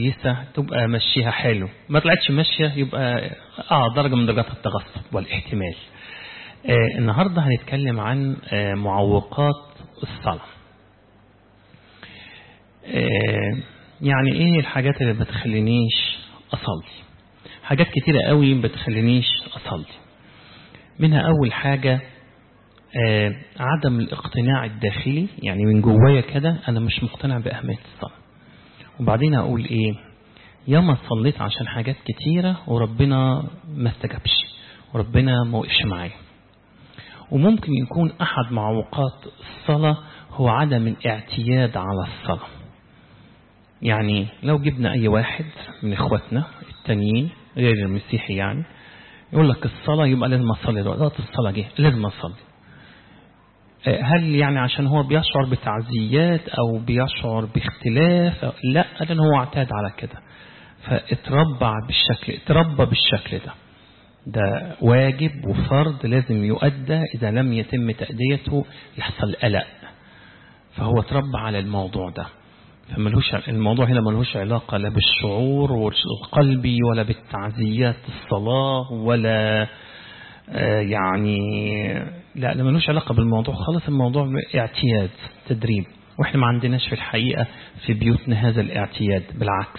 كويسة تبقى مشيها حلو ما طلعتش ماشية يبقى اه درجة من درجات التغصب والاحتمال آه النهاردة هنتكلم عن آه معوقات الصلاة آه يعني ايه الحاجات اللي بتخلينيش اصلي حاجات كتيرة قوي بتخلينيش اصلي منها اول حاجة آه عدم الاقتناع الداخلي يعني من جوايا كده انا مش مقتنع باهمية الصلاة وبعدين اقول ايه ياما صليت عشان حاجات كتيرة وربنا ما استجابش وربنا ما وقفش معايا وممكن يكون احد معوقات الصلاة هو عدم الاعتياد على الصلاة يعني لو جبنا اي واحد من اخواتنا التانيين غير المسيحي يعني يقول لك الصلاة يبقى لازم اصلي وقت الصلاة جه لازم اصلي هل يعني عشان هو بيشعر بتعزيات او بيشعر باختلاف لا لان هو اعتاد على كده فاتربى بالشكل اتربى بالشكل ده ده واجب وفرض لازم يؤدى اذا لم يتم تأديته يحصل قلق فهو اتربى على الموضوع ده فملوش الموضوع هنا ملوش علاقة لا بالشعور والقلبي ولا بالتعزيات الصلاة ولا يعني لا ده ملوش علاقة بالموضوع خالص الموضوع اعتياد تدريب واحنا ما عندناش في الحقيقة في بيوتنا هذا الاعتياد بالعكس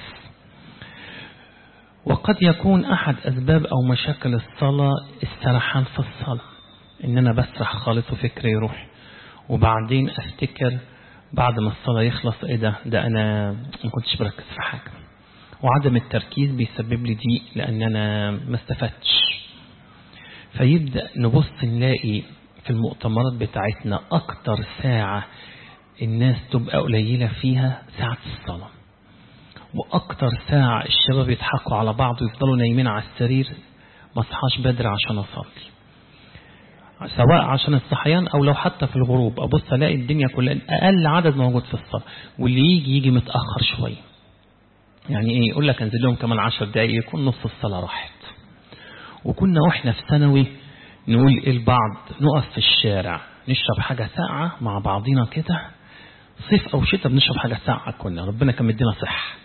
وقد يكون أحد أسباب أو مشاكل الصلاة السرحان في الصلاة إن أنا بسرح خالص وفكري يروح وبعدين أفتكر بعد ما الصلاة يخلص إيه ده ده أنا ما كنتش بركز في حاجة وعدم التركيز بيسبب لي ضيق لأن أنا ما استفدتش فيبدأ نبص نلاقي في المؤتمرات بتاعتنا أكتر ساعة الناس تبقى قليلة فيها ساعة الصلاة وأكتر ساعة الشباب يضحكوا على بعض ويفضلوا نايمين على السرير ما اصحاش بدري عشان أصلي سواء عشان الصحيان أو لو حتى في الغروب أبص ألاقي الدنيا كلها أقل عدد موجود في الصلاة واللي يجي يجي متأخر شوية يعني إيه يقول لك أنزل لهم كمان عشر دقايق يكون نص الصلاة راحت وكنا واحنا في ثانوي نقول ايه البعض نقف في الشارع نشرب حاجة ساقعة مع بعضينا كده صيف او شتاء بنشرب حاجة ساقعة كنا ربنا كان مدينا صح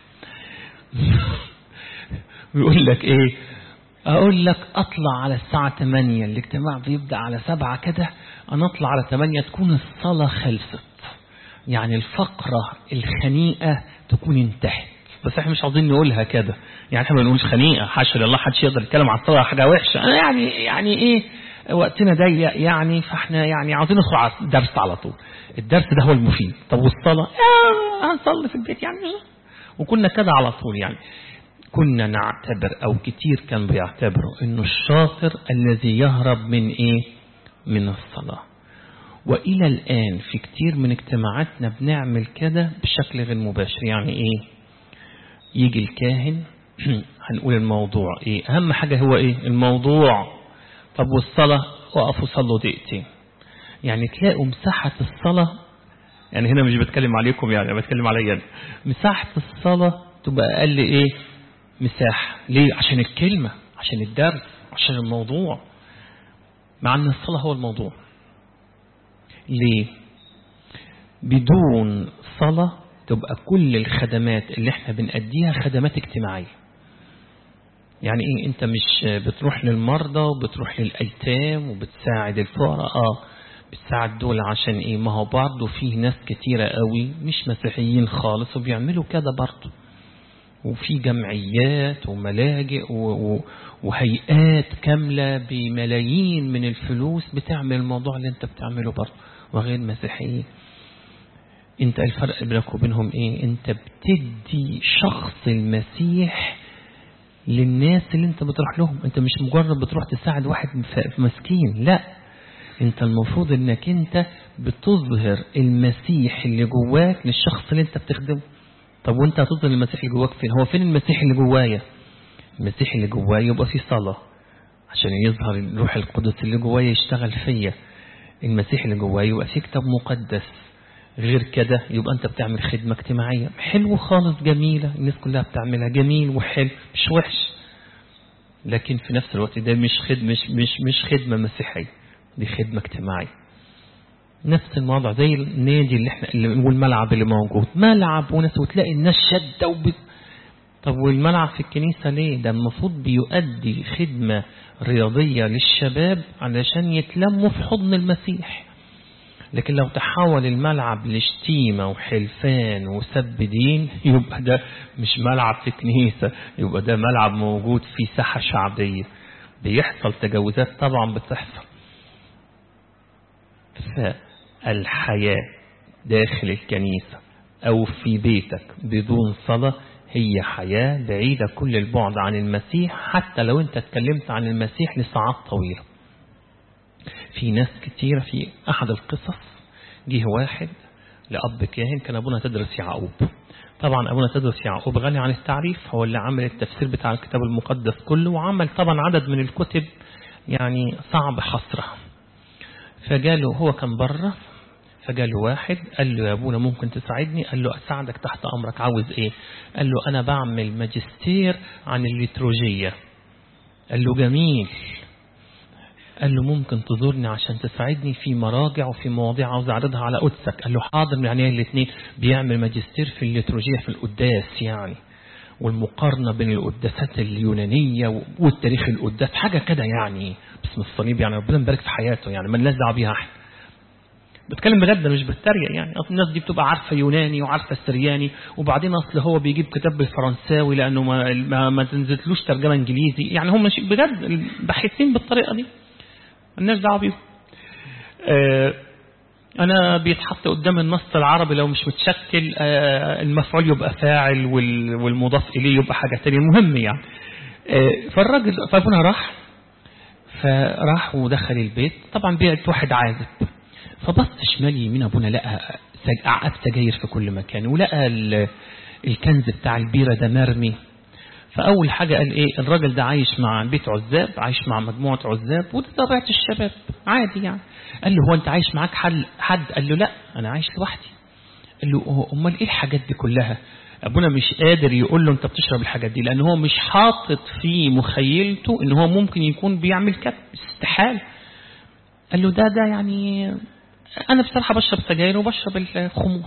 ويقول لك ايه اقول لك اطلع على الساعة 8 الاجتماع بيبدأ على 7 كده انا اطلع على 8 تكون الصلاة خلصت يعني الفقرة الخنيئة تكون انتهت بس احنا مش عاوزين نقولها كده يعني احنا ما بنقولش خنيقه حاشا لله حدش يقدر يتكلم على الصلاه حاجه وحشه انا يعني يعني ايه وقتنا ضيق يعني فاحنا يعني عاوزين ندخل على الدرس على طول الدرس ده هو المفيد طب والصلاه آه هنصلي في البيت يعني وكنا كده على طول يعني كنا نعتبر او كتير كانوا بيعتبروا انه الشاطر الذي يهرب من ايه من الصلاه والى الان في كتير من اجتماعاتنا بنعمل كده بشكل غير مباشر يعني ايه يجي الكاهن هنقول الموضوع ايه اهم حاجة هو ايه الموضوع طب والصلاة وقفوا صلوا دقيقتين يعني تلاقوا مساحة الصلاة يعني هنا مش بتكلم عليكم يعني بتكلم عليا يعني. مساحة الصلاة تبقى اقل ايه مساحة ليه عشان الكلمة عشان الدرس عشان الموضوع مع ان الصلاة هو الموضوع ليه بدون صلاة تبقى كل الخدمات اللي احنا بنأديها خدمات اجتماعية يعني ايه انت مش بتروح للمرضى وبتروح للأيتام وبتساعد الفقراء اه بتساعد دول عشان ايه ما هو برضه فيه ناس كتيرة قوي مش مسيحيين خالص وبيعملوا كده برضه وفي جمعيات وملاجئ وهيئات كاملة بملايين من الفلوس بتعمل الموضوع اللي انت بتعمله برضه وغير مسيحيين انت الفرق بينك وبينهم ايه انت بتدي شخص المسيح للناس اللي انت بتروح لهم انت مش مجرد بتروح تساعد واحد مسكين لا انت المفروض انك انت بتظهر المسيح اللي جواك للشخص اللي انت بتخدمه طب وانت هتظهر المسيح اللي جواك فين هو فين المسيح اللي جوايا المسيح اللي جوايا يبقى في صلاة عشان يظهر الروح القدس اللي جوايا يشتغل فيا المسيح اللي جوايا يبقى في كتاب مقدس غير كده يبقى انت بتعمل خدمة اجتماعية حلو خالص جميلة الناس كلها بتعملها جميل وحلو مش وحش لكن في نفس الوقت ده مش خدمة مش, مش, مش خدمة مسيحية دي خدمة اجتماعية نفس الموضوع زي النادي اللي احنا اللي والملعب اللي موجود ملعب وناس وتلاقي الناس شدة وب... طب والملعب في الكنيسة ليه ده المفروض بيؤدي خدمة رياضية للشباب علشان يتلموا في حضن المسيح لكن لو تحول الملعب لشتيمة وحلفان وسب دين يبقى ده مش ملعب في كنيسة يبقى ده ملعب موجود في ساحة شعبية بيحصل تجاوزات طبعا بتحصل فالحياة داخل الكنيسة أو في بيتك بدون صلاة هي حياة بعيدة كل البعد عن المسيح حتى لو انت اتكلمت عن المسيح لساعات طويلة في ناس كتيرة في أحد القصص جه واحد لأب كاهن كان أبونا تدرس يعقوب طبعا أبونا تدرس يعقوب غني عن التعريف هو اللي عمل التفسير بتاع الكتاب المقدس كله وعمل طبعا عدد من الكتب يعني صعب حصرها فجاله هو كان بره فجاله واحد قال له يا ابونا ممكن تساعدني قال له أساعدك تحت أمرك عاوز إيه قال له أنا بعمل ماجستير عن الليتروجية قال له جميل قال له ممكن تزورني عشان تساعدني في مراجع وفي مواضيع عاوز اعرضها على قدسك قال له حاضر يعني الاثنين بيعمل ماجستير في الليتروجية في القداس يعني والمقارنة بين القداسات اليونانية والتاريخ القداس حاجة كده يعني باسم الصليب يعني ربنا مبارك في حياته يعني ما لناش دعوه بيها احنا بتكلم بجد مش بتريق يعني اصل الناس دي بتبقى عارفه يوناني وعارفه السرياني وبعدين اصل هو بيجيب كتاب بالفرنساوي لانه ما ما, ما تنزلتلوش ترجمه انجليزي يعني هم بجد الباحثين بالطريقه دي الناس دعوه بيهم آه انا بيتحط قدام النص العربي لو مش متشكل آه المفعول يبقى فاعل والمضاف اليه يبقى حاجه ثانيه المهم يعني آه فالراجل فابونا راح فراح ودخل البيت طبعا بيعت واحد عازب فبص شمال يمين ابونا لقى عقد سجاير في كل مكان ولقى الكنز بتاع البيرة ده مرمي فأول حاجة قال إيه الراجل ده عايش مع بيت عزاب عايش مع مجموعة عزاب ودي طبيعة الشباب عادي يعني قال له هو أنت عايش معاك حد حد قال له لا أنا عايش لوحدي قال له أمال إيه الحاجات دي كلها أبونا مش قادر يقول له أنت بتشرب الحاجات دي لأن هو مش حاطط في مخيلته إن هو ممكن يكون بيعمل كده استحال قال له ده ده يعني أنا بصراحة بشرب سجاير وبشرب الخمور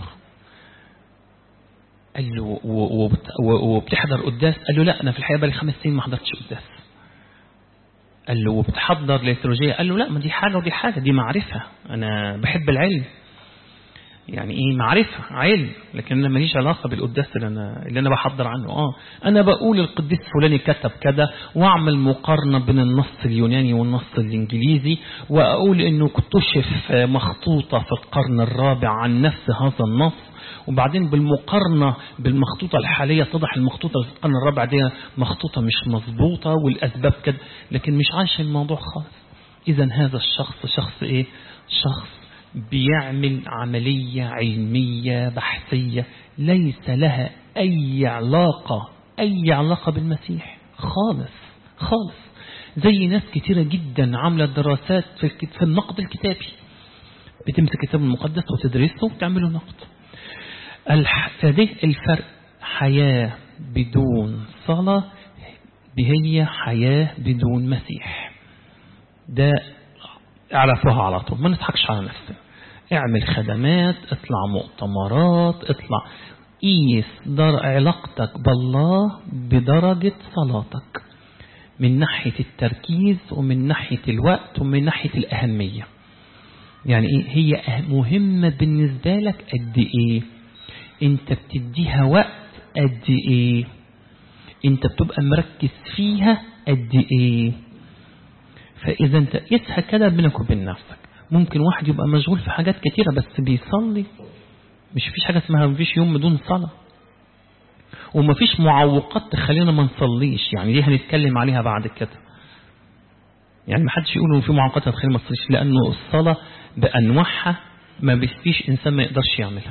قال له وبتحضر قداس قال له لا أنا في الحقيقة بقالي خمس سنين ما حضرتش قداس قال له وبتحضر ليتروجية قال له لا ما دي حاجة ودي حاجة دي معرفة أنا بحب العلم يعني ايه معرفة علم لكن انا ماليش علاقة بالقداس اللي انا اللي انا بحضر عنه اه انا بقول القديس فلاني كتب كذا واعمل مقارنة بين النص اليوناني والنص الانجليزي واقول انه اكتشف مخطوطة في القرن الرابع عن نفس هذا النص وبعدين بالمقارنة بالمخطوطة الحالية تضح المخطوطة في القرن الرابع دي مخطوطة مش مظبوطة والاسباب كده لكن مش عايش الموضوع خالص اذا هذا الشخص شخص ايه شخص بيعمل عملية علمية بحثية ليس لها أي علاقة أي علاقة بالمسيح خالص خالص زي ناس كتيرة جدا عاملة دراسات في في النقد الكتابي بتمسك الكتاب المقدس وتدرسه وتعمله نقد فده الفرق حياة بدون صلاة هي حياة بدون مسيح ده اعرفوها على طول ما نضحكش على نفسنا اعمل خدمات اطلع مؤتمرات اطلع قيس علاقتك بالله بدرجة صلاتك من ناحية التركيز ومن ناحية الوقت ومن ناحية الأهمية يعني ايه هي مهمة بالنسبة لك قد ايه انت بتديها وقت قد ايه انت بتبقى مركز فيها قد ايه فاذا انت قيسها كده بينك وبين نفسك ممكن واحد يبقى مشغول في حاجات كتيرة بس بيصلي مش فيش حاجة اسمها مفيش يوم بدون صلاة ومفيش معوقات تخلينا ما نصليش يعني دي هنتكلم عليها بعد كده يعني ما حدش يقول انه في معوقات هتخلينا ما نصليش لانه الصلاة بانواعها ما فيش انسان ما يقدرش يعملها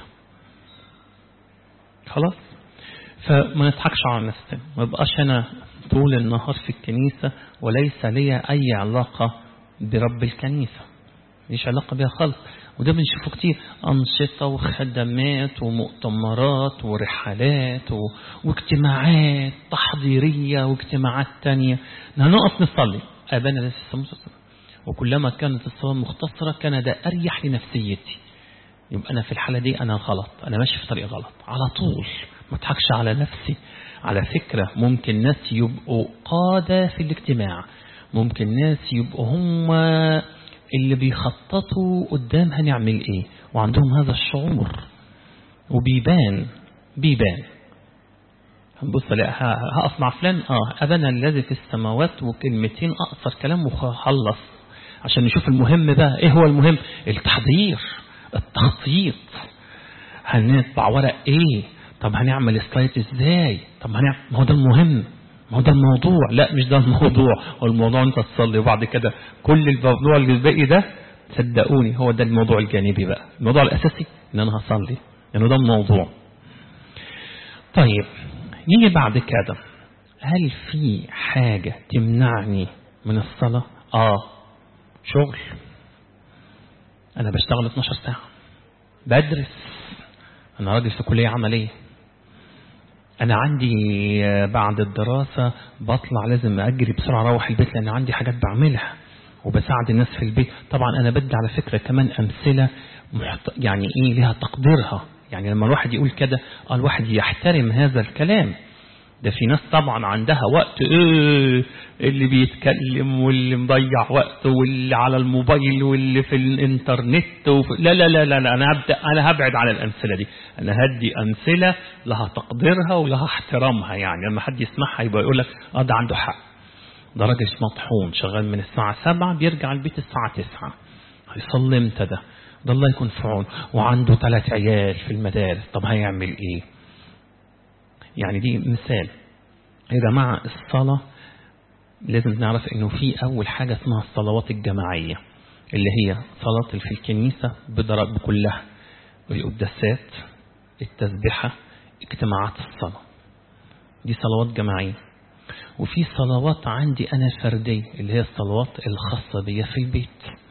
خلاص فما نضحكش على نفسنا ما بقاش انا طول النهار في الكنيسة وليس لي اي علاقة برب الكنيسة مش علاقة بيها خالص وده بنشوفه كتير أنشطة وخدمات ومؤتمرات ورحلات و... واجتماعات تحضيرية واجتماعات تانية هنقف نصلي أبانا ليس السماء وكلما كانت الصلاة مختصرة كان ده أريح لنفسيتي يبقى أنا في الحالة دي أنا غلط أنا ماشي في طريق غلط على طول ما اضحكش على نفسي على فكرة ممكن ناس يبقوا قادة في الاجتماع ممكن ناس يبقوا هم اللي بيخططوا قدام هنعمل ايه وعندهم هذا الشعور وبيبان بيبان هنبص هقف مع فلان اه ابانا الذي في السماوات وكلمتين اقصر كلام وخلص عشان نشوف المهم بقى ايه هو المهم التحضير التخطيط هنطبع ورق ايه طب هنعمل سلايد ازاي طب هنعمل ما هو ده المهم ما هو ده الموضوع لا مش ده الموضوع هو الموضوع انت تصلي وبعد كده كل الموضوع اللي الباقي ده صدقوني هو ده الموضوع الجانبي بقى الموضوع الاساسي ان انا هصلي لانه ده الموضوع طيب نيجي بعد كده هل في حاجة تمنعني من الصلاة اه شغل انا بشتغل 12 ساعة بدرس انا راجل في كلية عملية انا عندي بعد الدراسة بطلع لازم اجري بسرعة اروح البيت لان عندي حاجات بعملها وبساعد الناس في البيت طبعا انا بدي على فكرة كمان امثلة يعني ايه لها تقديرها يعني لما الواحد يقول كده الواحد يحترم هذا الكلام ده في ناس طبعا عندها وقت ايه اللي بيتكلم واللي مضيع وقته واللي على الموبايل واللي في الانترنت وفي لا لا لا لا, لا انا هبدا انا هبعد عن الامثله دي انا هدي امثله لها تقديرها ولها احترامها يعني لما حد يسمعها يبقى يقول لك اه ده عنده حق ده راجل مطحون شغال من الساعه 7 بيرجع البيت الساعه 9 هيصلي امتى ده ده الله يكون في عونه وعنده ثلاث عيال في المدارس طب هيعمل ايه يعني دي مثال يا جماعة الصلاة لازم نعرف انه في اول حاجة اسمها الصلوات الجماعية اللي هي صلاة في الكنيسة بدرجة كلها القداسات التسبحة اجتماعات الصلاة دي صلوات جماعية وفي صلوات عندي أنا فردية اللي هي الصلوات الخاصة بي في البيت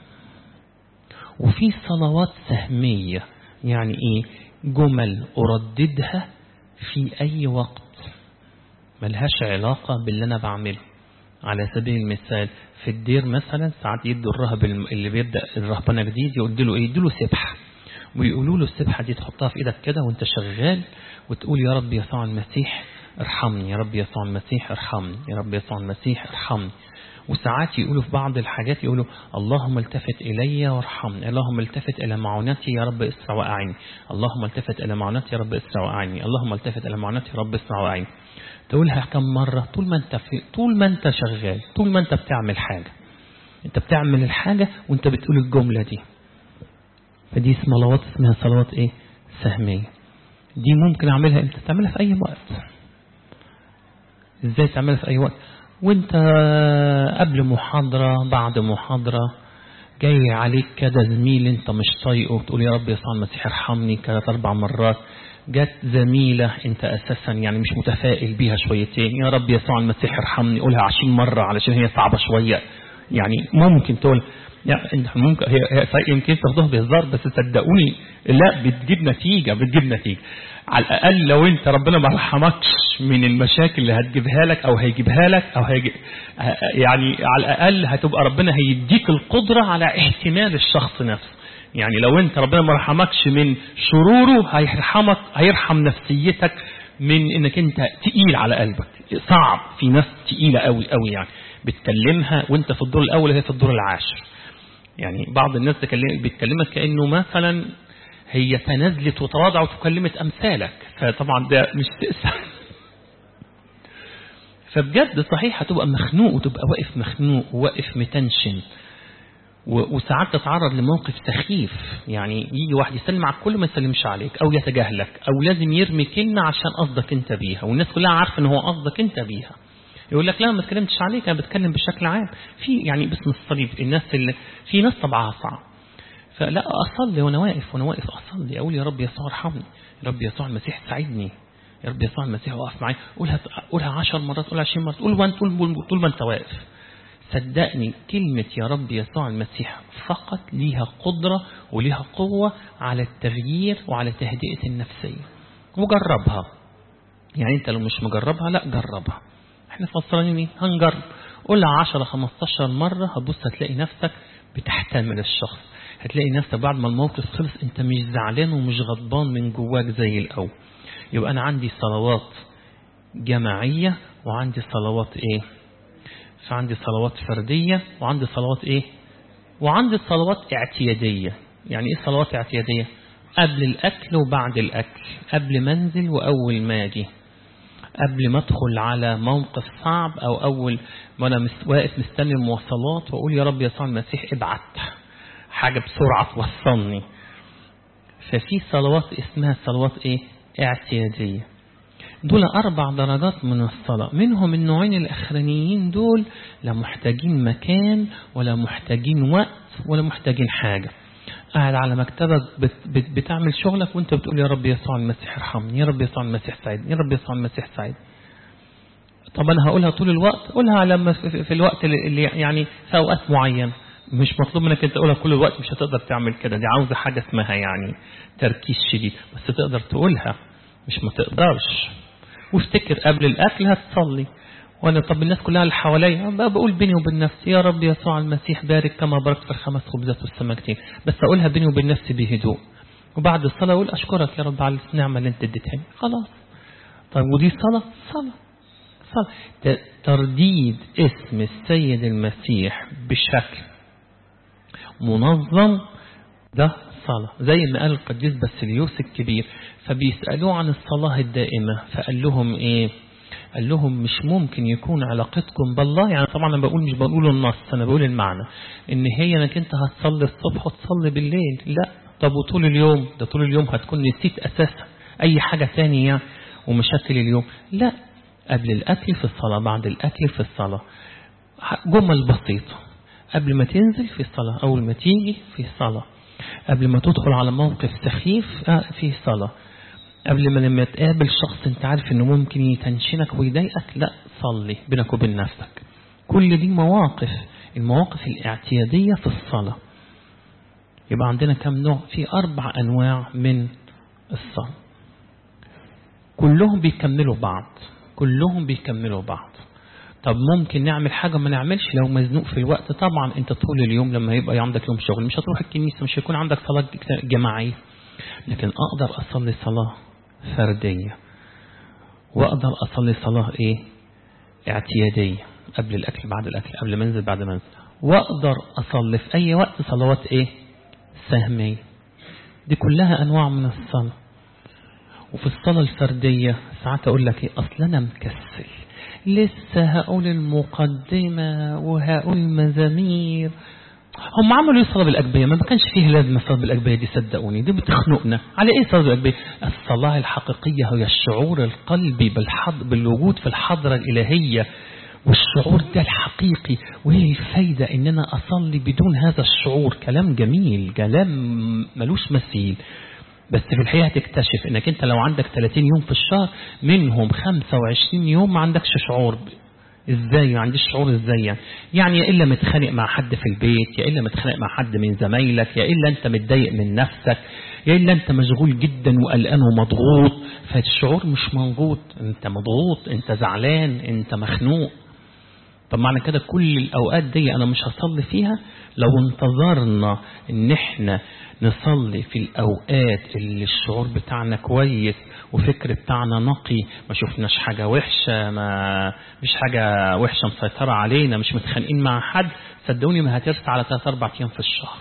وفي صلوات سهمية يعني ايه جمل أرددها في أي وقت ملهاش علاقة باللي أنا بعمله على سبيل المثال في الدير مثلا ساعات يدوا الرهب اللي بيبدأ الرهبنة جديد يقول له ايه يدوا له سبحة ويقولوا له السبحة دي تحطها في ايدك كده وانت شغال وتقول يا رب يسوع المسيح ارحمني يا رب يسوع المسيح ارحمني يا رب يسوع المسيح ارحمني وساعات يقولوا في بعض الحاجات يقولوا اللهم التفت إلي وارحمني اللهم التفت إلى معونتي يا رب اسرع وأعني اللهم التفت إلى معونتي يا رب اسرع وأعني اللهم التفت إلى معونتي يا رب اسرع وأعني تقولها كم مرة طول ما انت في طول ما انت شغال طول ما انت بتعمل حاجة انت بتعمل الحاجة وانت بتقول الجملة دي فدي صلوات اسمها صلوات ايه سهمية دي ممكن اعملها امتى تعملها في اي وقت ازاي تعملها في اي وقت وانت قبل محاضرة بعد محاضرة جاي عليك كده زميل انت مش طايقه تقول يا رب يسوع المسيح ارحمني ثلاث اربع مرات جت زميلة انت اساسا يعني مش متفائل بيها شويتين يا رب يسوع المسيح ارحمني قولها عشرين مرة علشان هي صعبة شوية يعني ممكن تقول يعني ممكن هي يمكن تاخدوها بهزار بس صدقوني لا بتجيب نتيجة بتجيب نتيجة على الأقل لو أنت ربنا ما رحمكش من المشاكل اللي هتجيبها لك أو هيجيبها لك أو هيجي يعني على الأقل هتبقى ربنا هيديك القدرة على احتمال الشخص نفسه يعني لو أنت ربنا ما رحمكش من شروره هيرحمك هيرحم نفسيتك من انك انت تقيل على قلبك صعب في ناس تقيلة قوي قوي يعني بتكلمها وانت في الدور الاول هي في الدور العاشر يعني بعض الناس بتكلمك كأنه مثلا هي تنازلت وتواضعت وكلمت أمثالك فطبعا ده مش تأسى فبجد صحيح هتبقى مخنوق وتبقى واقف مخنوق وواقف متنشن وساعات تتعرض لموقف سخيف يعني يجي واحد يسلم على الكل ما يسلمش عليك او يتجاهلك او لازم يرمي كلمة عشان قصدك انت بيها والناس كلها عارفة ان هو قصدك انت بيها يقول لك لا ما اتكلمتش عليك انا بتكلم بشكل عام في يعني باسم الصليب الناس اللي في ناس طبعها صعب فلا اصلي وانا واقف وانا واقف اصلي اقول يا رب يسوع ارحمني يا رب يسوع المسيح ساعدني يا رب يسوع المسيح وقف معايا قولها قولها 10 مرات قولها 20 مرات قول وانت طول طول ما انت واقف صدقني كلمة يا رب يسوع المسيح فقط ليها قدرة وليها قوة على التغيير وعلى تهدئة النفسية وجربها يعني انت لو مش مجربها لا جربها احنا فصلانين ايه هنجرب قولها 10 15 مرة هتبص هتلاقي نفسك بتحتمل الشخص هتلاقي نفسك بعد ما الموقف خلص انت مش زعلان ومش غضبان من جواك زي الاول يبقى انا عندي صلوات جماعية وعندي صلوات ايه فعندي صلوات فردية وعندي صلوات ايه وعندي صلوات اعتيادية يعني ايه صلوات اعتيادية قبل الاكل وبعد الاكل قبل ما انزل واول ما اجي قبل ما ادخل على موقف صعب او اول ما انا واقف مستني المواصلات واقول يا رب يسوع المسيح ابعت حاجة بسرعة توصلني ففي صلوات اسمها صلوات ايه اعتيادية دول أربع درجات من الصلاة منهم النوعين الأخرانيين دول لا محتاجين مكان ولا محتاجين وقت ولا محتاجين حاجة قاعد على مكتبك بت بت بتعمل شغلك وانت بتقول يا رب يسوع المسيح ارحمني يا رب يسوع المسيح سعيدني يا رب يسوع المسيح سعيدني طب انا هقولها طول الوقت قولها لما في الوقت اللي يعني في اوقات معينه مش مطلوب منك انت تقولها كل الوقت مش هتقدر تعمل كده دي عاوزه حاجه اسمها يعني تركيز شديد بس تقدر تقولها مش ما تقدرش وافتكر قبل الاكل هتصلي وانا طب الناس كلها اللي حواليا بقول بيني وبين نفسي يا رب يسوع المسيح بارك كما باركت في الخمس خبزات والسمكتين بس اقولها بيني وبين نفسي بهدوء وبعد الصلاه اقول اشكرك يا رب على النعمه اللي انت اديتها خلاص طيب ودي صلاه صلاه صلاه ترديد اسم السيد المسيح بشكل منظم ده صلاة زي ما قال القديس باسيليوس الكبير فبيسألوه عن الصلاة الدائمة فقال لهم ايه قال لهم مش ممكن يكون علاقتكم بالله يعني طبعا انا بقول مش بقول النص انا بقول المعنى ان هي انك انت هتصلي الصبح وتصلي بالليل لا طب وطول اليوم ده طول اليوم هتكون نسيت اساسا اي حاجة ثانية ومشاكل اليوم لا قبل الاكل في الصلاة بعد الاكل في الصلاة جمل بسيطة قبل ما تنزل في الصلاة أول ما تيجي في صلاة قبل ما تدخل على موقف سخيف في صلاة قبل ما لما تقابل شخص انت عارف انه ممكن يتنشنك ويضايقك لا صلي بينك وبين نفسك كل دي مواقف المواقف الاعتيادية في الصلاة يبقى عندنا كم نوع في أربع أنواع من الصلاة كلهم بيكملوا بعض كلهم بيكملوا بعض طب ممكن نعمل حاجة ما نعملش لو مزنوق في الوقت طبعا انت طول اليوم لما يبقى عندك يوم شغل مش هتروح الكنيسة مش هيكون عندك صلاة جماعية لكن اقدر اصلي صلاة فردية واقدر اصلي صلاة ايه اعتيادية قبل الاكل بعد الاكل قبل ما انزل بعد ما انزل واقدر اصلي في اي وقت صلوات ايه سهمية دي كلها انواع من الصلاة وفي الصلاة الفردية ساعات اقول لك ايه اصل انا مكسل لسه هقول المقدمة وهقول المزامير هم عملوا ايه صلاة بالأجبية ما كانش فيه لازمة صلاة بالأجبية دي صدقوني دي بتخنقنا على ايه صلاة بالأجبية الصلاة الحقيقية هي الشعور القلبي بالحض بالوجود في الحضرة الإلهية والشعور ده الحقيقي وهي الفايدة ان انا اصلي بدون هذا الشعور كلام جميل كلام ملوش مثيل بس في الحقيقة هتكتشف انك انت لو عندك 30 يوم في الشهر منهم 25 يوم ما عندكش شعور ازاي ما عنديش شعور ازاي يعني يعني يا الا متخانق مع حد في البيت يا الا متخانق مع حد من زمايلك يا الا انت متضايق من نفسك يا الا انت مشغول جدا وقلقان ومضغوط فالشعور مش موجود انت مضغوط انت زعلان انت مخنوق طب معنى كده كل الاوقات دي انا مش هصلي فيها لو انتظرنا ان احنا نصلي في الأوقات اللي الشعور بتاعنا كويس وفكر بتاعنا نقي ما شفناش حاجة وحشة ما مش حاجة وحشة مسيطرة علينا مش متخانقين مع حد صدقوني ما هترسى على ثلاث أربع أيام في الشهر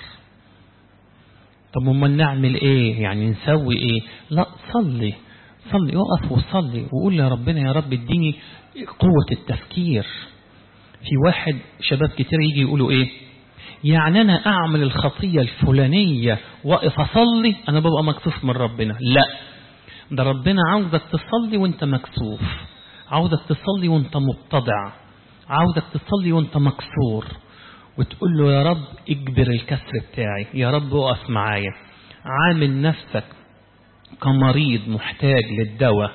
طب امال نعمل ايه يعني نسوي ايه لا صلي صلي اقف وصلي وقول يا ربنا يا رب اديني قوة التفكير في واحد شباب كتير يجي يقولوا ايه يعني أنا أعمل الخطية الفلانية وقف أصلي أنا ببقى مكسوف من ربنا لا ده ربنا عاوزك تصلي وانت مكسوف عاوزك تصلي وانت مبتضع عاوزك تصلي وانت مكسور وتقول له يا رب اجبر الكسر بتاعي يا رب اقف معايا عامل نفسك كمريض محتاج للدواء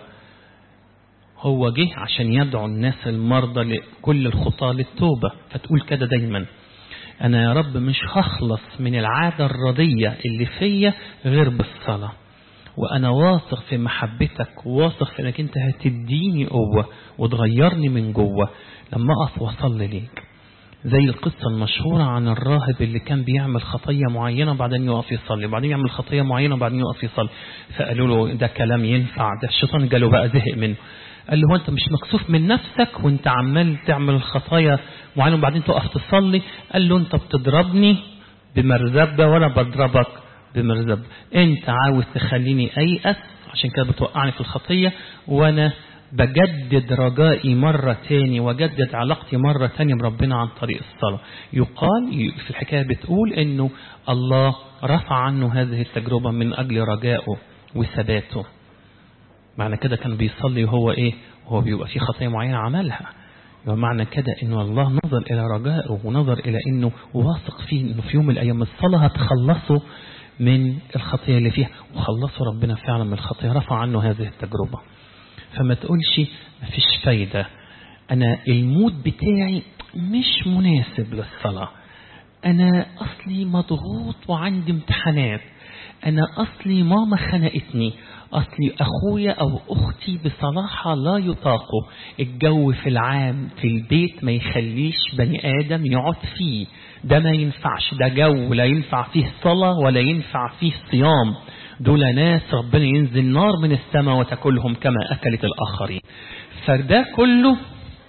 هو جه عشان يدعو الناس المرضى لكل الخطاة للتوبة فتقول كده دايما أنا يا رب مش هخلص من العادة الرضية اللي فيا غير بالصلاة وأنا واثق في محبتك واثق في أنك أنت هتديني قوة وتغيرني من جوه لما أقف وأصلي ليك زي القصة المشهورة عن الراهب اللي كان بيعمل خطية معينة وبعدين يقف يصلي وبعدين يعمل خطية معينة وبعدين يقف يصلي فقالوا له ده كلام ينفع ده الشيطان جاله بقى زهق منه قال له هو انت مش مكسوف من نفسك وانت عمال تعمل الخطايا معينة وبعدين تقف تصلي قال له انت بتضربني بمرزبة وانا بضربك بمرزبة انت عاوز تخليني ايأس عشان كده بتوقعني في الخطية وانا بجدد رجائي مرة تاني وجدد علاقتي مرة تانية بربنا عن طريق الصلاة يقال في الحكاية بتقول انه الله رفع عنه هذه التجربة من اجل رجائه وثباته معنى كده كان بيصلي وهو ايه وهو بيبقى في خطية معينة عملها يبقى معنى كده انه الله نظر الى رجائه ونظر الى انه واثق فيه انه في يوم من الايام الصلاة هتخلصه من الخطية اللي فيها وخلصه ربنا فعلا من الخطية رفع عنه هذه التجربة فما تقولش مفيش فايدة أنا المود بتاعي مش مناسب للصلاة أنا أصلي مضغوط وعندي امتحانات أنا أصلي ماما خنقتني أصلي أخويا أو أختي بصراحة لا يطاقوا الجو في العام في البيت ما يخليش بني آدم يقعد فيه ده ما ينفعش ده جو لا ينفع فيه صلاة ولا ينفع فيه صيام دول ناس ربنا ينزل نار من السماء وتاكلهم كما أكلت الآخرين فده كله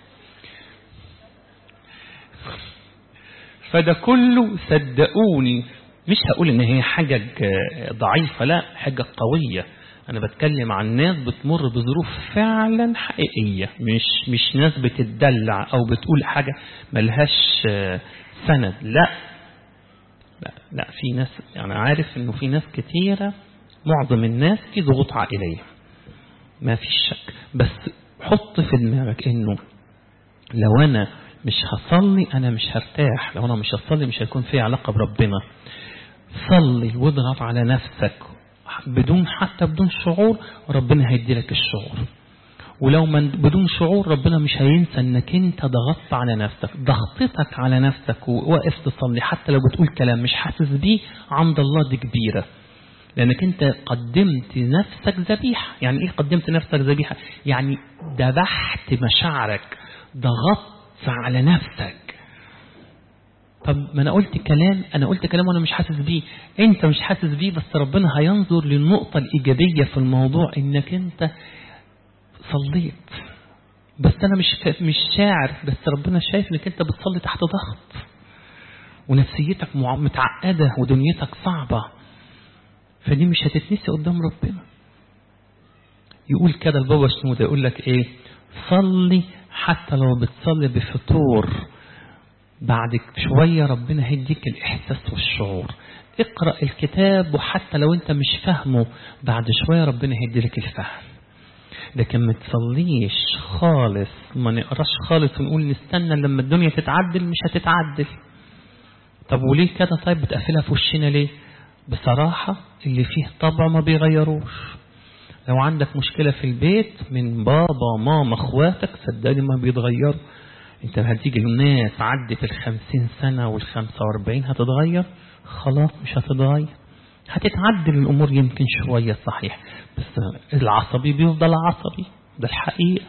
فده كله صدقوني مش هقول ان هي حاجة ضعيفة لا حاجة قوية انا بتكلم عن ناس بتمر بظروف فعلا حقيقية مش مش ناس بتدلع او بتقول حاجة ملهاش سند لا لا, لا في ناس يعني عارف انه في ناس كتيرة معظم الناس في ضغوط عائلية ما فيش شك بس حط في دماغك انه لو انا مش هصلي انا مش هرتاح لو انا مش هصلي مش هيكون في علاقة بربنا صلي واضغط على نفسك بدون حتى بدون شعور ربنا هيدي لك الشعور ولو من بدون شعور ربنا مش هينسى انك انت ضغطت على نفسك ضغطتك على نفسك وواقف تصلي حتى لو بتقول كلام مش حاسس بيه عند الله دي كبيرة لانك انت قدمت نفسك ذبيحة يعني ايه قدمت نفسك ذبيحة يعني ذبحت مشاعرك ضغطت على نفسك طب ما انا قلت كلام انا قلت كلام وانا مش حاسس بيه انت مش حاسس بيه بس ربنا هينظر للنقطة الايجابية في الموضوع انك انت صليت بس انا مش مش شاعر بس ربنا شايف انك انت بتصلي تحت ضغط ونفسيتك متعقدة ودنيتك صعبة فدي مش هتتنسي قدام ربنا يقول كده البابا شنودة يقول لك ايه صلي حتى لو بتصلي بفطور بعد شوية ربنا هيديك الإحساس والشعور اقرأ الكتاب وحتى لو انت مش فاهمه بعد شوية ربنا هيديلك الفهم لكن ما تصليش خالص ما نقراش خالص ونقول نستنى لما الدنيا تتعدل مش هتتعدل طب وليه كده طيب بتقفلها في وشنا ليه بصراحة اللي فيه طبع ما بيغيروش لو عندك مشكلة في البيت من بابا ماما اخواتك صدقني ما بيتغيروا انت هتيجي الناس عدت الخمسين سنة والخمسة واربعين هتتغير خلاص مش هتتغير هتتعدل الأمور يمكن شوية صحيح بس العصبي بيفضل عصبي ده الحقيقة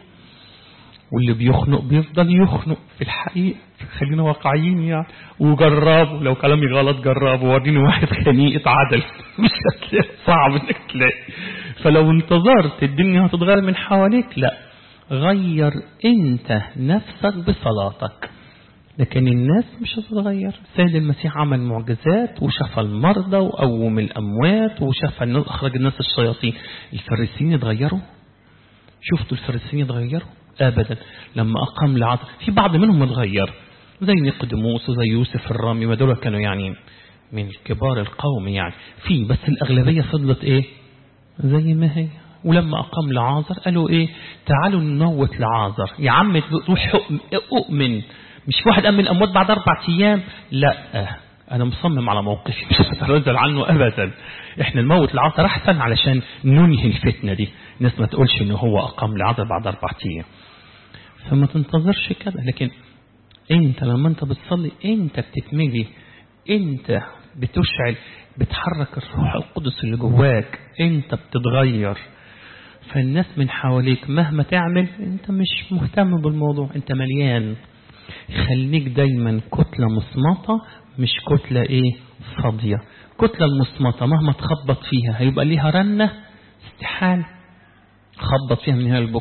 واللي بيخنق بيفضل يخنق في الحقيقة خلينا واقعيين يعني وجربوا لو كلامي غلط جربوا وريني واحد خنيق اتعدل مش هتلاقي صعب انك تلاقي فلو انتظرت الدنيا هتتغير من حواليك لا غير انت نفسك بصلاتك لكن الناس مش هتتغير سيد المسيح عمل معجزات وشفى المرضى وقوم الأموات وشفى الناس أخرج الناس الشياطين الفريسيين اتغيروا شفتوا الفريسيين اتغيروا أبدا لما أقام العصر في بعض منهم اتغير زي نيقوديموس وزي يوسف الرامي ما دول كانوا يعني من كبار القوم يعني في بس الأغلبية فضلت إيه زي ما هي ولما أقام لعازر قالوا إيه تعالوا نموت لعازر يا عم روح أؤمن مش في واحد قام من الأموات بعد أربع أيام لا أنا مصمم على موقفي مش هتنزل عنه أبدا إحنا نموت لعازر أحسن علشان ننهي الفتنة دي الناس ما تقولش إن هو أقام لعازر بعد أربع أيام فما تنتظرش كده لكن أنت لما أنت بتصلي أنت بتتملي أنت بتشعل بتحرك الروح القدس اللي جواك أنت بتتغير فالناس من حواليك مهما تعمل أنت مش مهتم بالموضوع أنت مليان خليك دايما كتلة مصمطة مش كتلة ايه فاضية كتلة المصمطة مهما تخبط فيها هيبقى ليها رنة استحال خبط فيها من هنا لبكرة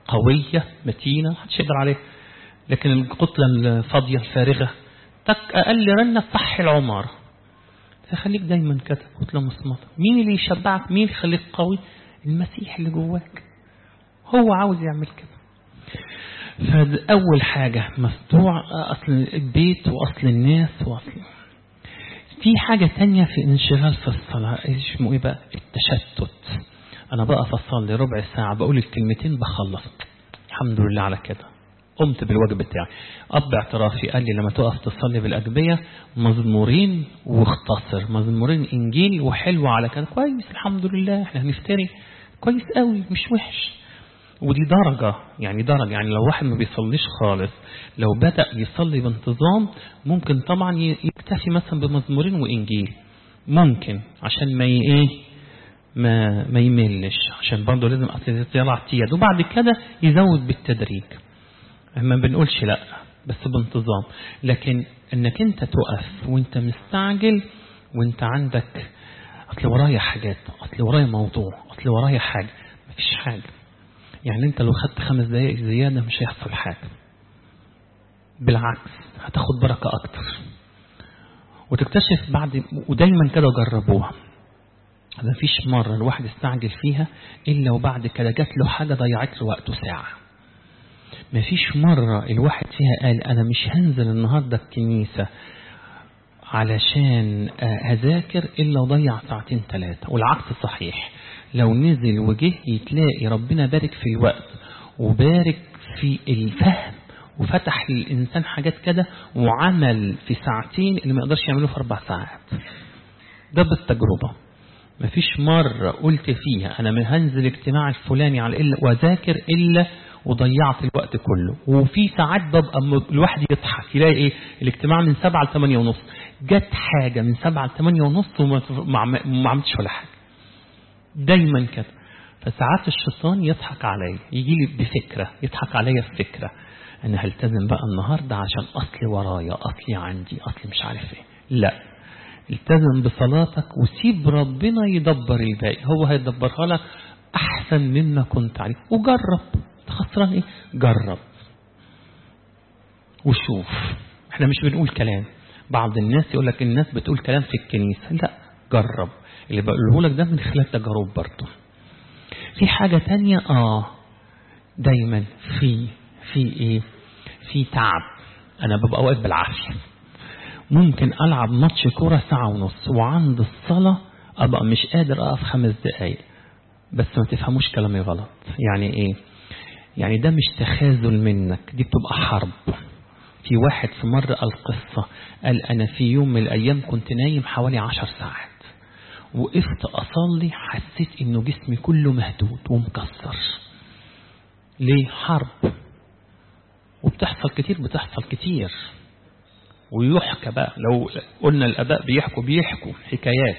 قوية متينة محدش يقدر عليها لكن الكتلة الفاضية الفارغة تك أقل رنة صح العمارة فخليك دايما كده كتلة مصمتة مين اللي يشبعك مين اللي يخليك قوي المسيح اللي جواك هو عاوز يعمل كده فأول حاجة مفتوع أصل البيت وأصل الناس وأصل في حاجة تانية في انشغال في الصلاة اسمه ايه بقى التشتت انا بقف اصلي ربع ساعة بقول الكلمتين بخلص الحمد لله على كده قمت بالواجب بتاعي اب اعترافي قال لي لما تقف تصلي بالاجبية مزمورين واختصر مزمورين انجيل وحلو على كده كويس الحمد لله احنا هنفتري كويس قوي مش وحش ودي درجة يعني درجة يعني لو واحد ما بيصليش خالص لو بدأ يصلي بانتظام ممكن طبعا يكتفي مثلا بمزمورين وإنجيل ممكن عشان ما ايه ما ما يملش عشان برضه لازم يطلع اعتياد وبعد كده يزود بالتدريج ما بنقولش لا بس بانتظام لكن انك انت تقف وانت مستعجل وانت عندك اصل ورايا حاجات اصل ورايا موضوع اصل ورايا حاجه مفيش حاجه يعني انت لو خدت خمس دقايق زيادة مش هيحصل حاجة بالعكس هتاخد بركة اكتر وتكتشف بعد ودايما كده جربوها ما فيش مرة الواحد استعجل فيها إلا وبعد كده جات له حاجة ضيعت له وقته ساعة ما فيش مرة الواحد فيها قال أنا مش هنزل النهاردة الكنيسة علشان أذاكر إلا وضيع ساعتين ثلاثة والعكس صحيح لو نزل وجه يتلاقي ربنا بارك في الوقت وبارك في الفهم وفتح للإنسان حاجات كده وعمل في ساعتين اللي ما يقدرش يعمله في أربع ساعات ده بالتجربة مفيش مرة قلت فيها أنا ما هنزل اجتماع الفلاني على إلا وذاكر إلا وضيعت الوقت كله وفي ساعات ببقى الواحد يضحك يلاقي إيه الاجتماع من سبعة لثمانية ونص جت حاجة من سبعة لثمانية ونص وما عملتش ولا حاجة دايما كده فساعات الشيطان يضحك عليا يجي لي بفكرة يضحك عليا بفكرة أنا هلتزم بقى النهاردة عشان أصلي ورايا أصلي عندي أصلي مش عارف إيه لا التزم بصلاتك وسيب ربنا يدبر الباقي هو هيدبرها لك أحسن مما كنت عليه وجرب خسران إيه جرب وشوف احنا مش بنقول كلام بعض الناس يقول لك الناس بتقول كلام في الكنيسة لا جرب اللي بقوله لك ده من خلال تجارب برضه في حاجة تانية اه دايما في في ايه في تعب انا ببقى واقف بالعافية ممكن العب ماتش كورة ساعة ونص وعند الصلاة ابقى مش قادر اقف خمس دقايق بس ما تفهموش كلامي غلط يعني ايه يعني ده مش تخاذل منك دي بتبقى حرب في واحد في مرة قال قصة قال أنا في يوم من الأيام كنت نايم حوالي عشر ساعات وقفت أصلي حسيت إنه جسمي كله مهدود ومكسر ليه حرب وبتحصل كتير بتحصل كتير ويحكى بقى لو قلنا الأباء بيحكوا بيحكوا حكايات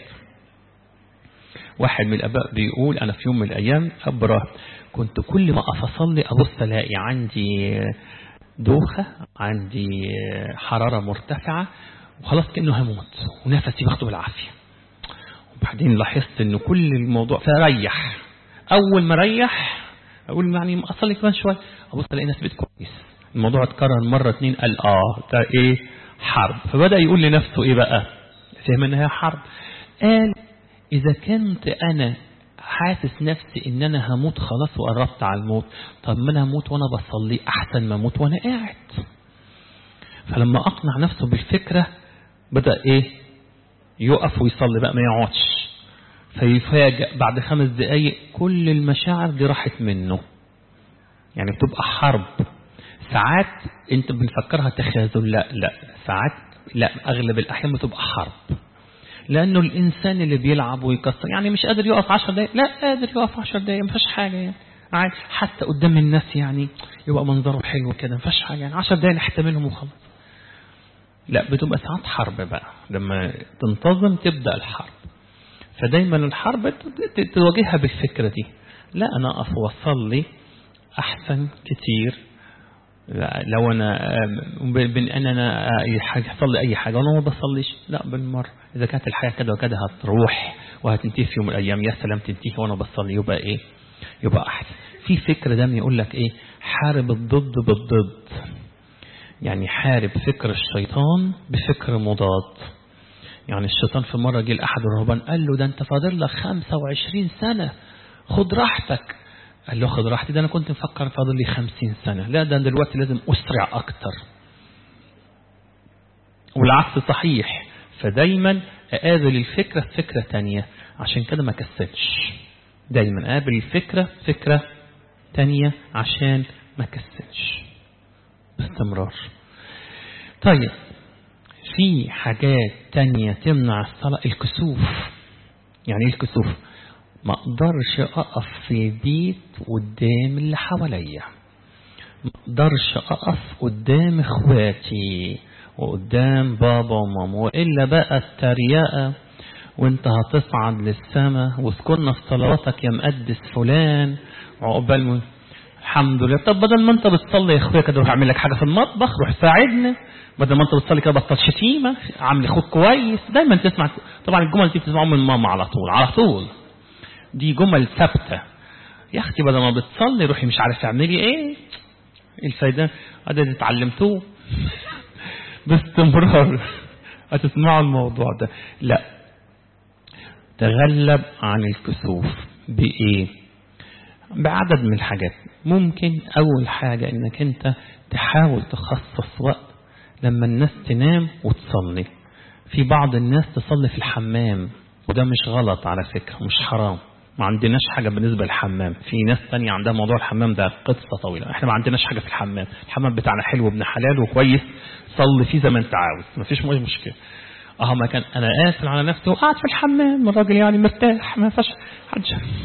واحد من الأباء بيقول أنا في يوم من الأيام أبرة كنت كل ما أقف أصلي أبص ألاقي عندي دوخة عندي حرارة مرتفعة وخلاص كأنه هموت ونفسي باخده بالعافية وبعدين لاحظت انه كل الموضوع فريح اول ما ريح اقول يعني اصلي كمان شويه ابص الاقي ناس كويس الموضوع اتكرر مره اتنين قال اه ده ايه حرب فبدا يقول لنفسه ايه بقى فهم انها حرب قال اذا كنت انا حاسس نفسي ان انا هموت خلاص وقربت على الموت طب ما انا هموت وانا بصلي احسن ما اموت وانا قاعد فلما اقنع نفسه بالفكره بدا ايه يقف ويصلي بقى ما يقعدش فيفاجئ بعد خمس دقايق كل المشاعر دي راحت منه يعني بتبقى حرب ساعات انت بنفكرها تخاذل لا لا ساعات لا اغلب الاحيان بتبقى حرب لانه الانسان اللي بيلعب ويكسر يعني مش قادر يقف عشر دقايق لا قادر يقف عشر دقايق ما فيش حاجه يعني عادي حتى قدام الناس يعني يبقى منظره حلو كده ما فيش حاجه يعني عشر دقايق نحتملهم وخلاص لا بتبقى ساعات حرب بقى لما تنتظم تبدأ الحرب فدايما الحرب تواجهها بالفكرة دي لا أنا أقف وأصلي أحسن كتير لو أنا بين أن أنا يحصل لي أي حاجة وأنا ما بصليش لا بالمرة إذا كانت الحياة كده وكده هتروح وهتنتهي في يوم من الأيام يا سلام تنتهي وأنا بصلي يبقى إيه يبقى أحسن في فكر دايما يقول لك ايه حارب الضد بالضد يعني حارب فكر الشيطان بفكر مضاد يعني الشيطان في مرة جه لأحد الرهبان قال له ده انت فاضل لك 25 سنة خد راحتك قال له خد راحتي ده انا كنت مفكر فاضل لي 50 سنة لا ده دلوقتي لازم اسرع اكتر والعكس صحيح فدايما اقابل الفكرة فكرة تانية عشان كده ما كسلش دايما اقابل الفكرة فكرة تانية عشان ما كسلش باستمرار طيب في حاجات تانية تمنع الصلاة الكسوف يعني ايه الكسوف ما اقدرش اقف في بيت قدام اللي حواليا ما اقدرش اقف قدام اخواتي وقدام بابا وماما والا بقى التريقه وانت هتصعد للسماء واذكرنا في صلواتك يا مقدس فلان عقبال م... الحمد لله طب بدل ما انت بتصلي يا اخويا كده روح اعمل لك حاجه في المطبخ روح ساعدنا بدل ما انت بتصلي كده بطل شتيمه عامل اخوك كويس دايما تسمع طبعا الجمل دي بتسمعها من ماما على طول على طول دي جمل ثابته يا اختي بدل ما بتصلي روحي مش عارف تعملي ايه الفايده هذا اللي اتعلمتوه باستمرار هتسمعوا الموضوع ده لا تغلب عن الكسوف بإيه بعدد من الحاجات ممكن أول حاجة إنك أنت تحاول تخصص وقت لما الناس تنام وتصلي في بعض الناس تصلي في الحمام وده مش غلط على فكرة مش حرام ما عندناش حاجة بالنسبة للحمام في ناس تانية عندها موضوع الحمام ده قصة طويلة احنا ما عندناش حاجة في الحمام الحمام بتاعنا حلو وابن حلال وكويس صلي فيه زي ما انت عاوز ما فيش مشكلة اه ما كان انا قافل على نفسي وقعد في الحمام الراجل يعني مرتاح ما فيش حد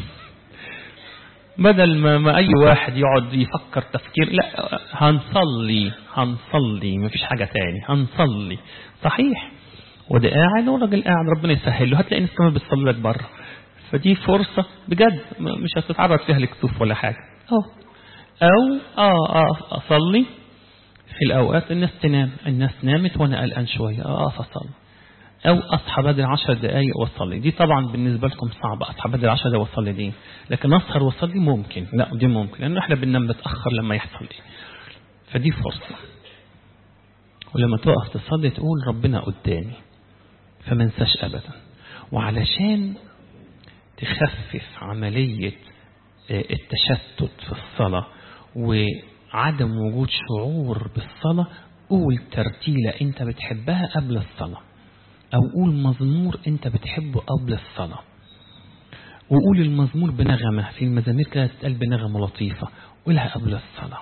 بدل ما, ما اي واحد يقعد يفكر تفكير لا هنصلي هنصلي ما فيش حاجة تاني هنصلي صحيح وده قاعد والراجل قاعد ربنا يسهل له هتلاقي ناس كمان بتصلي لك بره فدي فرصة بجد مش هتتعرض فيها لكسوف ولا حاجة أو أو آه آه أصلي في الأوقات الناس تنام الناس نامت وأنا قلقان شوية أقف أصلي أو أصحى بدري عشر دقايق وأصلي دي طبعا بالنسبة لكم صعبة أصحى بدري عشر دقايق وأصلي دي لكن أسهر وأصلي ممكن لا دي ممكن لأن إحنا بننام متأخر لما يحصل دي فدي فرصة ولما تقف تصلي تقول ربنا قدامي فما انساش أبدا وعلشان تخفف عملية التشتت في الصلاة وعدم وجود شعور بالصلاة قول ترتيلة انت بتحبها قبل الصلاة او قول مزمور انت بتحبه قبل الصلاة وقول المزمور بنغمة في المزامير كده تتقال بنغمة لطيفة قولها قبل الصلاة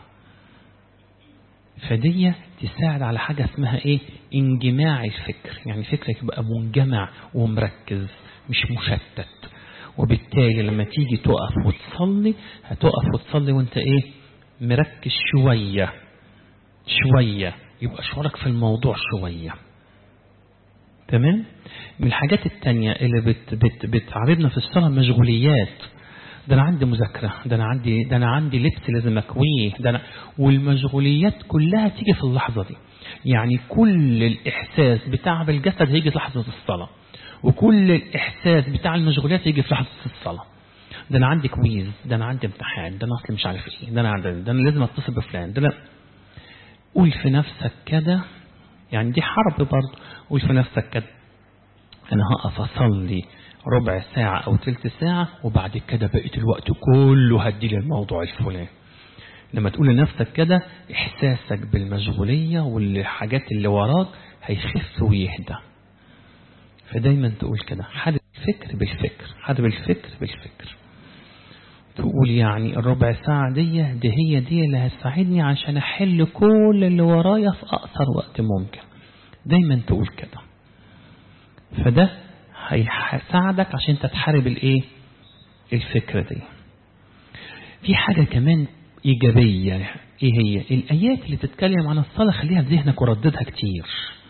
فدي تساعد على حاجة اسمها ايه انجماع الفكر يعني فكرك يبقى منجمع ومركز مش مشتت وبالتالي لما تيجي تقف وتصلي هتقف وتصلي وانت ايه مركز شوية شوية يبقى شعورك في الموضوع شوية تمام من الحاجات التانية اللي بت بت بتعرضنا في الصلاة مشغوليات ده انا عندي مذاكرة ده انا عندي ده انا عندي لبس لازم اكويه ده أنا والمشغوليات كلها تيجي في اللحظة دي يعني كل الاحساس بتاع الجسد هيجي في لحظة الصلاة وكل الإحساس بتاع المشغولات يجي في لحظة الصلاة ده أنا عندي كويز ده أنا عندي امتحان ده أنا أصلي مش عارف إيه ده أنا عندي ده أنا لازم أتصل بفلان ده أنا قول في نفسك كده يعني دي حرب برضه قول في نفسك كده أنا هقف أصلي ربع ساعة أو تلت ساعة وبعد كده بقيت الوقت كله هدي للموضوع الفلاني لما تقول لنفسك كده إحساسك بالمشغولية والحاجات اللي وراك هيخف ويهدى فدايما تقول كده حارب الفكر بالفكر حارب الفكر بالفكر تقول يعني الربع ساعة دي دي هي دي اللي هتساعدني عشان أحل كل اللي ورايا في أقصر وقت ممكن دايما تقول كده فده هيساعدك عشان تتحارب الايه الفكرة دي في حاجة كمان إيجابية إيه هي الآيات اللي بتتكلم عن الصلاة خليها في ذهنك ورددها كتير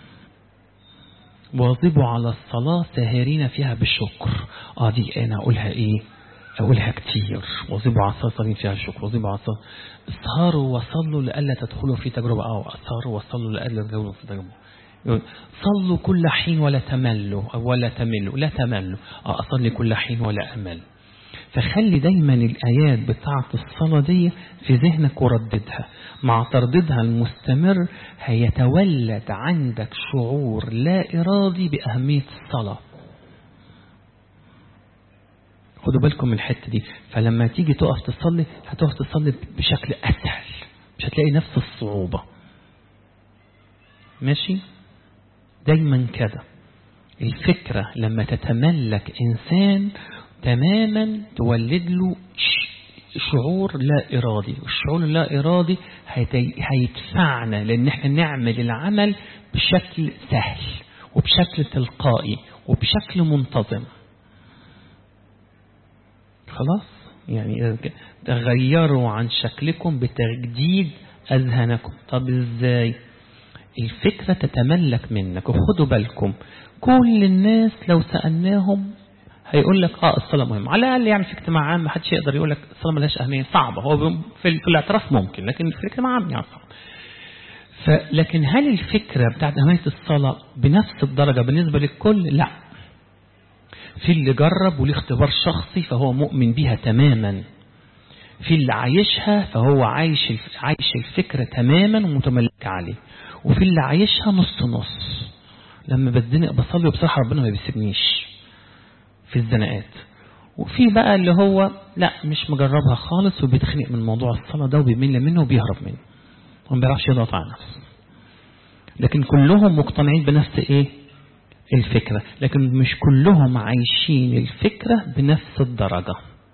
واظبوا على الصلاة ساهرين فيها بالشكر اه دي انا اقولها ايه اقولها كتير واظبوا على الصلاة ساهرين فيها بالشكر واظبوا على الصلاة اسهروا وصلوا لألا تدخلوا في تجربة اه اسهروا وصلوا لألا تدخلوا في تجربة صلوا كل حين ولا تملوا ولا تملوا لا تملوا اه اصلي كل حين ولا امل فخلي دايما الآيات بتاعة الصلاة دي في ذهنك ورددها مع ترددها المستمر هيتولد عندك شعور لا إرادي بأهمية الصلاة خدوا بالكم من الحتة دي فلما تيجي تقف تصلي هتقف تصلي بشكل أسهل مش هتلاقي نفس الصعوبة ماشي دايما كده الفكرة لما تتملك إنسان تماما تولد له شعور لا إرادي والشعور اللا إرادي هيدفعنا لأن احنا نعمل العمل بشكل سهل وبشكل تلقائي وبشكل منتظم خلاص يعني تغيروا عن شكلكم بتجديد أذهانكم طب إزاي الفكرة تتملك منك وخدوا بالكم كل الناس لو سألناهم هيقول لك اه الصلاة مهمة على الأقل يعني في اجتماع عام ما حدش يقدر يقول لك الصلاة ملهاش أهمية صعبة هو في, في الاعتراف ممكن لكن في الاجتماع عام يعني صعب فلكن هل الفكرة بتاعت أهمية الصلاة بنفس الدرجة بالنسبة للكل لا في اللي جرب وليه اختبار شخصي فهو مؤمن بيها تماما في اللي عايشها فهو عايش عايش الفكرة تماما ومتملك عليه وفي اللي عايشها نص نص لما بتزنق بصلي وبصراحة ربنا ما بيسيبنيش في الزنقات وفي بقى اللي هو لا مش مجربها خالص وبيتخنق من موضوع الصلاة ده وبيمل منه وبيهرب منه وما بيعرفش يضغط على نفسه لكن كلهم مقتنعين بنفس ايه الفكرة لكن مش كلهم عايشين الفكرة بنفس الدرجة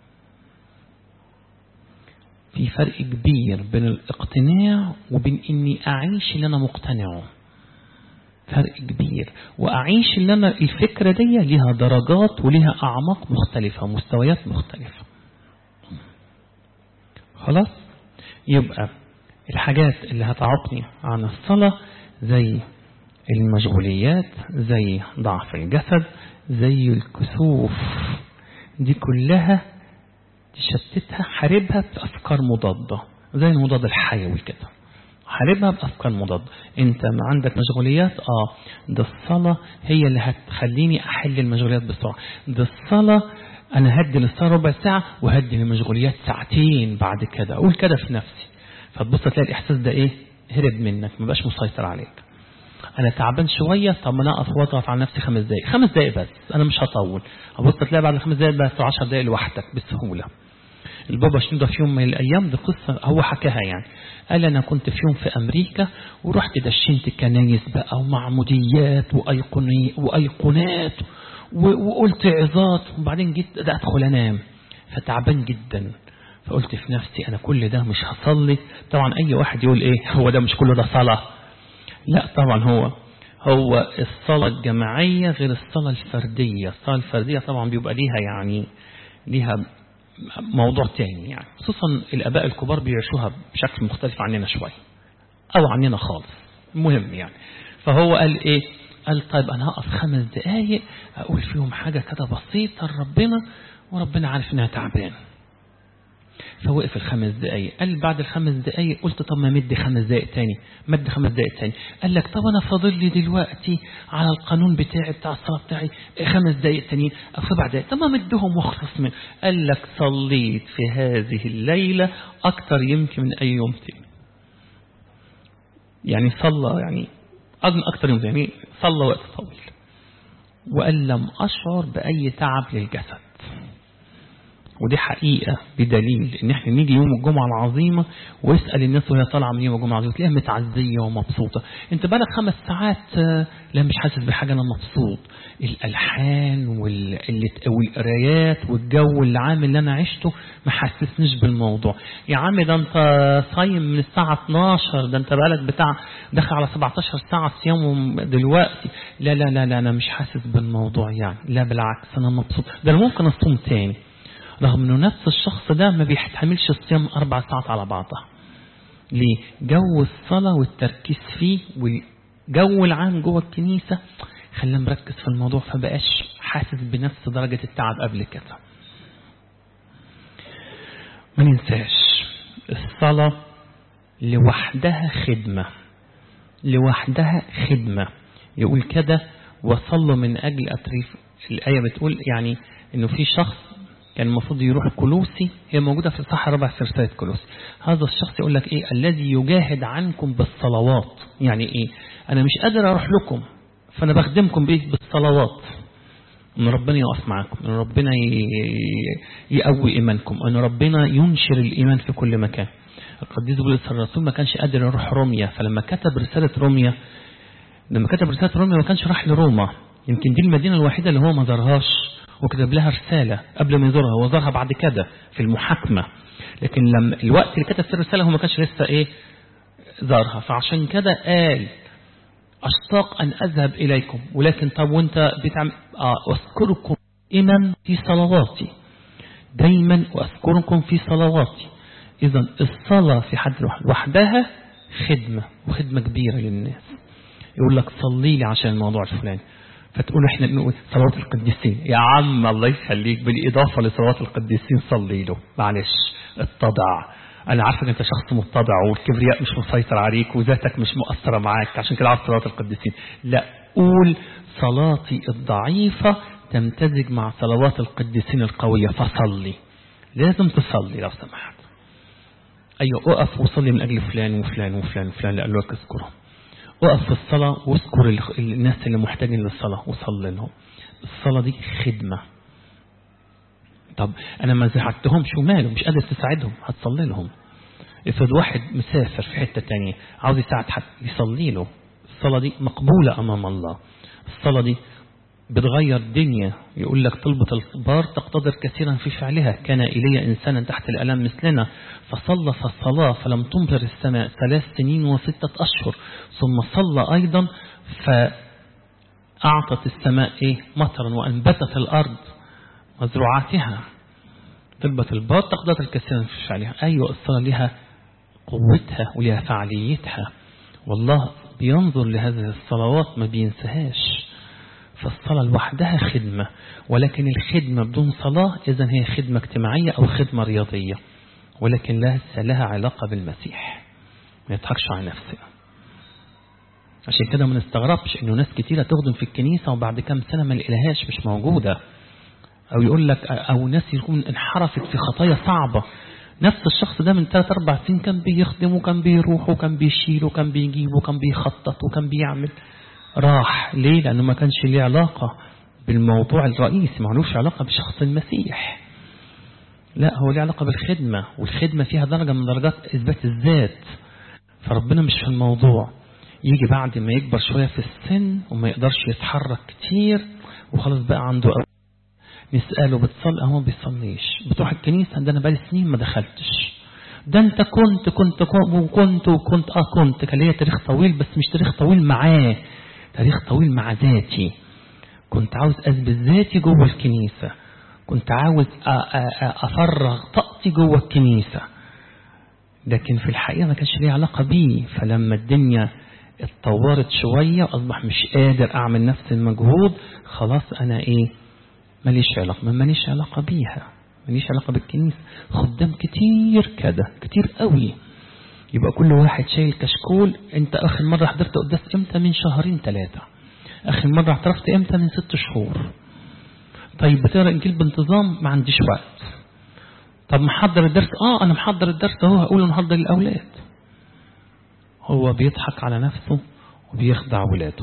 في فرق كبير بين الاقتناع وبين اني اعيش اللي انا مقتنعه فرق كبير وأعيش اللي أنا الفكرة دي لها درجات ولها أعماق مختلفة مستويات مختلفة خلاص يبقى الحاجات اللي هتعوقني عن الصلاة زي المشغوليات زي ضعف الجسد زي الكسوف دي كلها تشتتها حاربها بأفكار مضادة زي المضاد الحيوي كده حاربها بأفكار مضادة انت ما عندك مشغوليات اه ده الصلاة هي اللي هتخليني احل المشغوليات بسرعة ده الصلاة انا هدي للصلاة ربع ساعة وهدي للمشغوليات ساعتين بعد كده اقول كده في نفسي فتبص تلاقي الاحساس ده ايه هرب منك ما بقاش مسيطر عليك انا تعبان شوية طب ما انا اقف واضغط على نفسي خمس دقايق خمس دقايق بس انا مش هطول ابص تلاقي بعد خمس دقايق بس 10 دقايق لوحدك بسهولة البابا شنودة في يوم من الأيام دي قصة هو حكاها يعني قال أنا كنت في يوم في أمريكا ورحت دشنت كنايس بقى ومعموديات وأيقوني وأيقونات وقلت عظات وبعدين جيت أدخل أنام فتعبان جدا فقلت في نفسي أنا كل ده مش هصلي طبعا أي واحد يقول إيه هو ده مش كله ده صلاة لا طبعا هو هو الصلاة الجماعية غير الصلاة الفردية الصلاة الفردية طبعا بيبقى ليها يعني ليها موضوع تاني يعني خصوصا الآباء الكبار بيعيشوها بشكل مختلف عننا شوية أو عننا خالص المهم يعني فهو قال إيه قال طيب أنا هقف خمس دقايق أقول فيهم حاجة كده بسيطة لربنا وربنا عارف إنها تعبان فوقف الخمس دقايق قال بعد الخمس دقايق قلت طب ما مدي خمس دقايق تاني مد خمس دقايق تاني قال لك طب انا فاضل لي دلوقتي على القانون بتاعي بتاع الصلاه بتاعي خمس دقايق تانيين او سبع دقايق طب ما مدهم واخلص من قال لك صليت في هذه الليله اكتر يمكن من اي يوم تاني يعني صلى يعني اكتر يوم يعني صلى وقت طويل وقال لم اشعر باي تعب للجسد ودي حقيقة بدليل ان احنا نيجي يوم الجمعة العظيمة واسأل الناس وهي طالعة من يوم الجمعة العظيمة تلاقيها متعزية ومبسوطة انت بقالك خمس ساعات لا مش حاسس بحاجة انا مبسوط الالحان والقرايات والجو العام اللي انا عشته ما حسسنيش بالموضوع يا عم ده انت صايم من الساعة 12 ده انت بقالك بتاع داخل على 17 ساعة صيام دلوقتي لا لا لا لا انا مش حاسس بالموضوع يعني لا بالعكس انا مبسوط ده انا ممكن اصوم تاني رغم انه نفس الشخص ده ما بيحتملش الصيام اربع ساعات على بعضها ليه جو الصلاة والتركيز فيه والجو العام جوه الكنيسة خلاه مركز في الموضوع فبقاش حاسس بنفس درجة التعب قبل كده ما ننساش الصلاة لوحدها خدمة لوحدها خدمة يقول كده وصلوا من أجل أتريف الآية بتقول يعني إنه في شخص كان المفروض يروح كلوسي هي موجودة في الصحة ربع في رسالة كلوسي هذا الشخص يقول لك إيه الذي يجاهد عنكم بالصلوات يعني إيه أنا مش قادر أروح لكم فأنا بخدمكم بإيه بالصلوات ان ربنا يقف معاكم ان ربنا يقوي ايمانكم ان ربنا ينشر الايمان في كل مكان القديس بولس الرسول ما كانش قادر يروح روميا فلما كتب رسالة روميا لما كتب رسالة روميا ما كانش راح لروما يمكن دي المدينة الوحيدة اللي هو ما زارهاش وكتب لها رسالة قبل ما يزورها هو زارها بعد كده في المحاكمة لكن لما الوقت اللي كتب فيه الرسالة هو ما كانش لسه ايه زارها فعشان كده قال أشتاق أن أذهب إليكم ولكن طب وانت بتعمل آه أذكركم إما في صلواتي دايما وأذكركم في صلواتي إذا الصلاة في حد وحدها خدمة وخدمة كبيرة للناس يقول لك صلي لي عشان الموضوع الفلاني فتقول احنا بنقول صلوات القديسين يا عم الله يخليك بالإضافة لصلوات القديسين صلي له معلش اتضع أنا عارف إن أنت شخص متضع والكبرياء مش مسيطر عليك وذاتك مش مؤثرة معاك عشان كده عارف صلوات القديسين لا قول صلاتي الضعيفة تمتزج مع صلوات القديسين القوية فصلي لازم تصلي لو سمحت أيوة أقف وصلي من أجل فلان وفلان وفلان وفلان لأقول لك اذكرهم أقف في الصلاة واذكر الناس اللي محتاجين للصلاة وصلي لهم الصلاة دي خدمة طب أنا ما زعجتهمش وماله مش قادر تساعدهم هتصلي لهم افرض واحد مسافر في حتة تانية عاوز يساعد حد يصلي له الصلاة دي مقبولة أمام الله الصلاة دي بتغير الدنيا يقول لك طلبة البار تقتدر كثيرا في فعلها كان إلي إنسانا تحت الألم مثلنا فصلى في الصلاة فلم تمطر السماء ثلاث سنين وستة أشهر ثم صلى أيضا فأعطت السماء إيه مطرا وأنبتت الأرض مزروعاتها طلبة البار تقتدر كثيرا في فعلها أيوة الصلاة لها قوتها ولها فعاليتها والله بينظر لهذه الصلوات ما بينسهاش فالصلاة لوحدها خدمة ولكن الخدمة بدون صلاة إذا هي خدمة اجتماعية أو خدمة رياضية ولكن ليس لها علاقة بالمسيح ما يضحكش على نفسه عشان كده ما نستغربش انه ناس كتيرة تخدم في الكنيسة وبعد كام سنة ما نلاقيهاش مش موجودة او يقول لك او ناس يكون انحرفت في خطايا صعبة نفس الشخص ده من 3 4 سنين كان بيخدم وكان بيروح وكان بيشيل وكان بيجيب وكان بيخطط وكان بيعمل راح ليه لأنه ما كانش ليه علاقة بالموضوع الرئيسي ما لهوش علاقة بشخص المسيح لا هو ليه علاقة بالخدمة والخدمة فيها درجة من درجات إثبات الذات فربنا مش في الموضوع يجي بعد ما يكبر شوية في السن وما يقدرش يتحرك كتير وخلاص بقى عنده أول. نسأله بتصلي هو ما بيصليش بتروح الكنيسة ده أنا بقالي سنين ما دخلتش ده انت كنت كنت وكنت وكنت اه كنت كان ليا تاريخ طويل بس مش تاريخ طويل معاه تاريخ طويل مع ذاتي كنت عاوز أثبت ذاتي جوه الكنيسة كنت عاوز أفرغ طاقتي جوه الكنيسة لكن في الحقيقة ما كانش ليه علاقة بيه فلما الدنيا اتطورت شوية أصبح مش قادر أعمل نفس المجهود خلاص أنا إيه ماليش علاقة ما ماليش علاقة بيها ماليش علاقة بالكنيسة خدام كتير كده كتير قوي يبقى كل واحد شايل كشكول انت اخر مرة حضرت قداس امتى من شهرين ثلاثة اخر مرة اعترفت امتى من ست شهور طيب بتقرا انجيل بانتظام ما عنديش وقت طب محضر الدرس اه انا محضر الدرس اهو هقول محضر للاولاد هو بيضحك على نفسه وبيخدع ولاده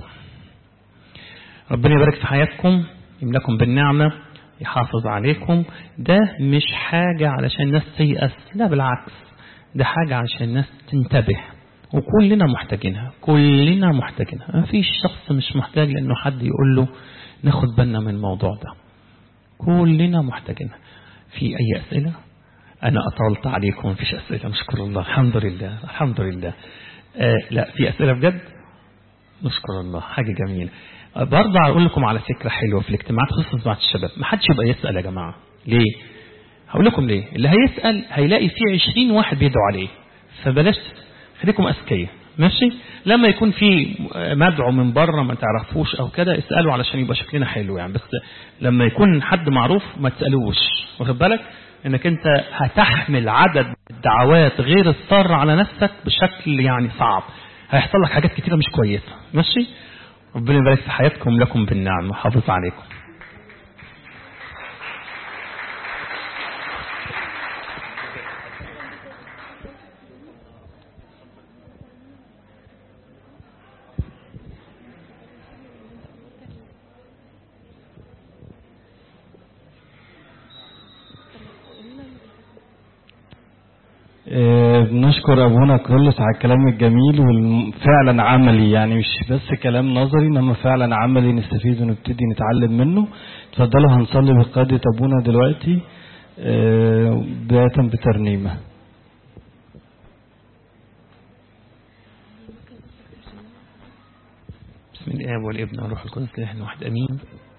ربنا يبارك في حياتكم يملكم بالنعمة يحافظ عليكم ده مش حاجة علشان الناس تيأس لا بالعكس ده حاجة عشان الناس تنتبه وكلنا محتاجينها كلنا محتاجينها ما فيش شخص مش محتاج لأنه حد يقول له ناخد بالنا من الموضوع ده كلنا محتاجينها في أي أسئلة أنا أطلت عليكم ما فيش أسئلة نشكر الله الحمد لله الحمد لله آه لا في أسئلة بجد نشكر الله حاجة جميلة برضه أقول لكم على فكرة حلوة في الاجتماعات خصوصا مع الشباب ما حدش يبقى يسأل يا جماعة ليه هقول لكم ليه اللي هيسأل هيلاقي فيه 20 واحد بيدعوا عليه فبلاش خليكم أذكياء ماشي لما يكون في مدعو من بره ما تعرفوش او كده اسألوا علشان يبقى شكلنا حلو يعني بس لما يكون حد معروف ما تسألوش واخد بالك انك انت هتحمل عدد الدعوات غير السار على نفسك بشكل يعني صعب هيحصل لك حاجات كتيرة مش كويسة ماشي ربنا يبارك في حياتكم لكم بالنعم وحافظ عليكم آه، بنشكر ابونا كرولس على الكلام الجميل وفعلا عملي يعني مش بس كلام نظري انما فعلا عملي نستفيد ونبتدي نتعلم منه اتفضلوا هنصلي بقيادة ابونا دلوقتي آه، بداية بترنيمة بسم الآب والابن والروح القدس الإله واحد أمين